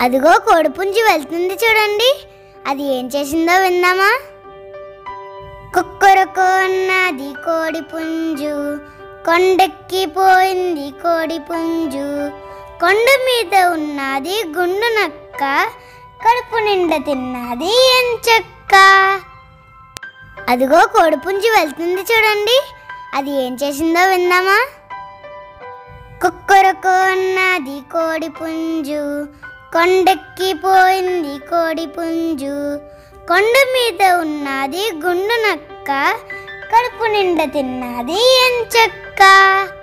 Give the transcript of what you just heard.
అదిగో కోడిపుంజి వెళ్తుంది చూడండి అది ఏం చేసిందో విందామా కుక్కరకు అన్నది కోడిపుంజు కొండెక్కిపోయింది కోడిపుంజు కొండ మీద ఉన్నది గుండు నక్క కడుపు నిండా తిన్నది ఎంచక్క అదిగో కోడిపుంజి వెళ్తుంది చూడండి అది ఏం చేసిందో విందామా కుక్కరకు అన్నది కోడిపుంజు కొండెక్కిపోయింది కోడిపుంజు కొండ మీద ఉన్నది గుండు నక్క కడుపు నిండా తిన్నది ఎంచక్క